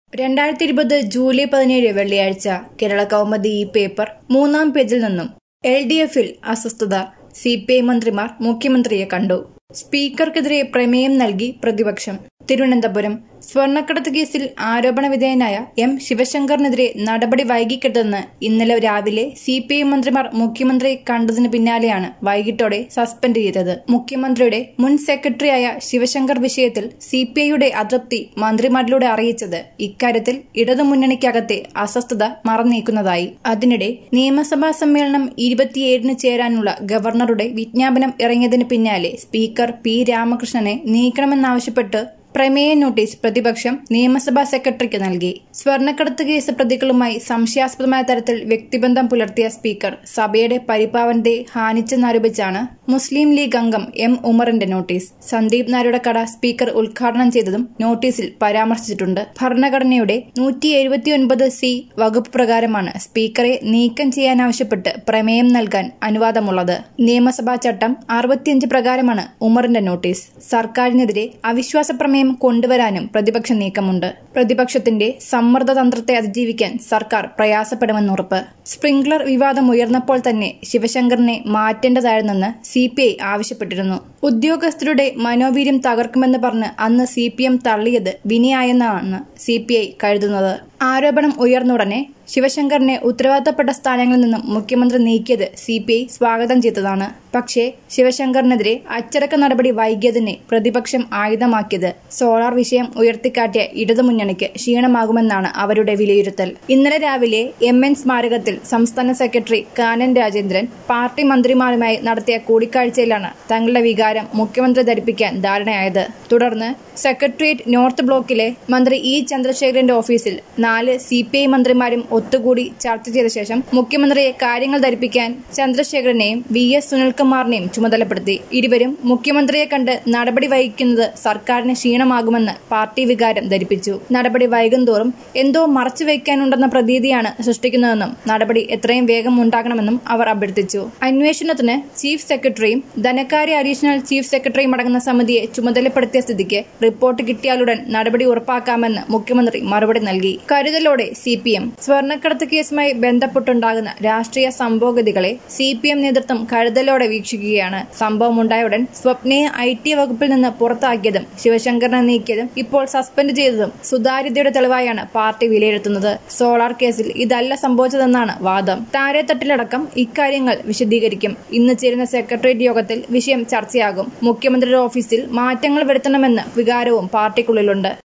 രണ്ടായിരത്തി ഇരുപത് ജൂലൈ പതിനേഴ് വെള്ളിയാഴ്ച കേരള കൗമുദി ഈ പേപ്പർ മൂന്നാം പേജിൽ നിന്നും എൽ ഡി എഫിൽ അസ്വസ്ഥത സി പി ഐ മന്ത്രിമാർ മുഖ്യമന്ത്രിയെ കണ്ടു സ്പീക്കർക്കെതിരെ പ്രമേയം നൽകി പ്രതിപക്ഷം തിരുവനന്തപുരം സ്വർണ്ണക്കടത്ത് കേസിൽ ആരോപണ വിധേയനായ എം ശിവശങ്കറിനെതിരെ നടപടി വൈകിക്കരുതെന്ന് ഇന്നലെ രാവിലെ സി പി ഐ മന്ത്രിമാർ മുഖ്യമന്ത്രിയെ കണ്ടതിന് പിന്നാലെയാണ് വൈകിട്ടോടെ സസ്പെൻഡ് ചെയ്തത് മുഖ്യമന്ത്രിയുടെ മുൻ സെക്രട്ടറിയായ ശിവശങ്കർ വിഷയത്തിൽ സി പി ഐയുടെ അതൃപ്തി മന്ത്രിമാരിലൂടെ അറിയിച്ചത് ഇക്കാര്യത്തിൽ ഇടതുമുന്നണിക്കകത്തെ അസ്വസ്ഥത മറന്നേക്കുന്നതായി അതിനിടെ നിയമസഭാ സമ്മേളനം ഇരുപത്തിയേഴിന് ചേരാനുള്ള ഗവർണറുടെ വിജ്ഞാപനം ഇറങ്ങിയതിന് പിന്നാലെ സ്പീക്കർ പി രാമകൃഷ്ണനെ നീക്കണമെന്നാവശ്യപ്പെട്ട് പ്രമേയ നോട്ടീസ് പ്രതിപക്ഷം നിയമസഭാ സെക്രട്ടറിക്ക് നൽകി സ്വർണ്ണക്കടത്ത് കേസ് പ്രതികളുമായി സംശയാസ്പദമായ തരത്തിൽ വ്യക്തിബന്ധം പുലർത്തിയ സ്പീക്കർ സഭയുടെ പരിപാവനതയെ ഹാനിച്ചെന്നാരോപിച്ചാണ് മുസ്ലിം ലീഗ് അംഗം എം ഉമറിന്റെ നോട്ടീസ് സന്ദീപ് നായരുടെ കട സ്പീക്കർ ഉദ്ഘാടനം ചെയ്തതും നോട്ടീസിൽ പരാമർശിച്ചിട്ടുണ്ട് ഭരണഘടനയുടെ നൂറ്റി എഴുപത്തിയൊൻപത് സി വകുപ്പ് പ്രകാരമാണ് സ്പീക്കറെ നീക്കം ചെയ്യാനാവശ്യപ്പെട്ട് പ്രമേയം നൽകാൻ അനുവാദമുള്ളത് നിയമസഭാ ചട്ടം അറുപത്തിയഞ്ച് പ്രകാരമാണ് ഉമറിന്റെ നോട്ടീസ് സർക്കാരിനെതിരെ അവിശ്വാസ പ്രമേയം കൊണ്ടുവരാനും പ്രതിപക്ഷ നീക്കമുണ്ട് പ്രതിപക്ഷത്തിന്റെ സമ്മർദ്ദ തന്ത്രത്തെ അതിജീവിക്കാൻ സർക്കാർ പ്രയാസപ്പെടുമെന്നുറപ്പ് സ്പ്രിംഗ്ലർ വിവാദം ഉയർന്നപ്പോൾ തന്നെ ശിവശങ്കറിനെ മാറ്റേണ്ടതായിരുന്നെന്ന് സി പി ഐ ആവശ്യപ്പെട്ടിരുന്നു ഉദ്യോഗസ്ഥരുടെ മനോവീര്യം തകർക്കുമെന്ന് പറഞ്ഞ് അന്ന് സി പി എം തള്ളിയത് വിനയായെന്നാണ് സി പി ഐ കരുതുന്നത് ആരോപണം ഉയർന്നുടനെ ശിവശങ്കറിനെ ഉത്തരവാദിത്തപ്പെട്ട സ്ഥാനങ്ങളിൽ നിന്നും മുഖ്യമന്ത്രി നീക്കിയത് സി പി ഐ സ്വാഗതം ചെയ്തതാണ് പക്ഷേ ശിവശങ്കറിനെതിരെ അച്ചടക്ക നടപടി വൈകിയതിനെ പ്രതിപക്ഷം ആയുധമാക്കിയത് സോളാർ വിഷയം ഉയർത്തിക്കാട്ടിയ ഇടതുമുന്നണിക്ക് ക്ഷീണമാകുമെന്നാണ് അവരുടെ വിലയിരുത്തൽ ഇന്നലെ രാവിലെ എം എൻ സ്മാരകത്തിൽ സംസ്ഥാന സെക്രട്ടറി കാനൻ രാജേന്ദ്രൻ പാർട്ടി മന്ത്രിമാരുമായി നടത്തിയ കൂടിക്കാഴ്ചയിലാണ് തങ്ങളുടെ വികാരം മുഖ്യമന്ത്രി ധരിപ്പിക്കാൻ ധാരണയായത് തുടർന്ന് സെക്രട്ടേറിയറ്റ് നോർത്ത് ബ്ലോക്കിലെ മന്ത്രി ഇ ചന്ദ്രശേഖരന്റെ ഓഫീസിൽ നാല് സി പി ഐ മന്ത്രിമാരും ഒത്തുകൂടി ചർച്ച ചെയ്ത ശേഷം മുഖ്യമന്ത്രിയെ കാര്യങ്ങൾ ധരിപ്പിക്കാൻ ചന്ദ്രശേഖരനെയും വി എസ് സുനിൽകുമാറിനെയും ചുമതലപ്പെടുത്തി ഇരുവരും മുഖ്യമന്ത്രിയെ കണ്ട് നടപടി വഹിക്കുന്നത് സർക്കാരിന് ക്ഷീണമാകുമെന്ന് പാർട്ടി വികാരം ധരിപ്പിച്ചു നടപടി വൈകുന്തോറും എന്തോ മറച്ചു വയ്ക്കാനുണ്ടെന്ന പ്രതീതിയാണ് സൃഷ്ടിക്കുന്നതെന്നും നടപടി എത്രയും വേഗം ഉണ്ടാകണമെന്നും അവർ അഭ്യർത്ഥിച്ചു അന്വേഷണത്തിന് ചീഫ് സെക്രട്ടറിയും ധനകാര്യ അഡീഷണൽ ചീഫ് സെക്രട്ടറിയും അടങ്ങുന്ന സമിതിയെ ചുമതലപ്പെടുത്തിയ സ്ഥിതിക്ക് റിപ്പോർട്ട് കിട്ടിയാലുടൻ നടപടി ഉറപ്പാക്കാമെന്ന് മുഖ്യമന്ത്രി മറുപടി നൽകി കരുതലോടെ സി പി എം സ്വർണ്ണക്കടത്ത് കേസുമായി ബന്ധപ്പെട്ടുണ്ടാകുന്ന രാഷ്ട്രീയ സംഭവഗതികളെ സി പി എം നേതൃത്വം കരുതലോടെ വീക്ഷിക്കുകയാണ് സംഭവമുണ്ടായ ഉടൻ സ്വപ്നയെ ഐ ടി വകുപ്പിൽ നിന്ന് പുറത്താക്കിയതും ശിവശങ്കറിനെ നീക്കിയതും ഇപ്പോൾ സസ്പെൻഡ് ചെയ്തതും സുതാര്യതയുടെ തെളിവായാണ് പാർട്ടി വിലയിരുത്തുന്നത് സോളാർ കേസിൽ ഇതല്ല സംഭവിച്ചതെന്നാണ് വാദം താരേത്തട്ടിലടക്കം ഇക്കാര്യങ്ങൾ വിശദീകരിക്കും ഇന്ന് ചേരുന്ന സെക്രട്ടേറിയറ്റ് യോഗത്തിൽ വിഷയം ചർച്ചയാകും മുഖ്യമന്ത്രിയുടെ ഓഫീസിൽ മാറ്റങ്ങൾ വരുത്തണമെന്ന് വികാരവും പാർട്ടിക്കുള്ളിലുണ്ട്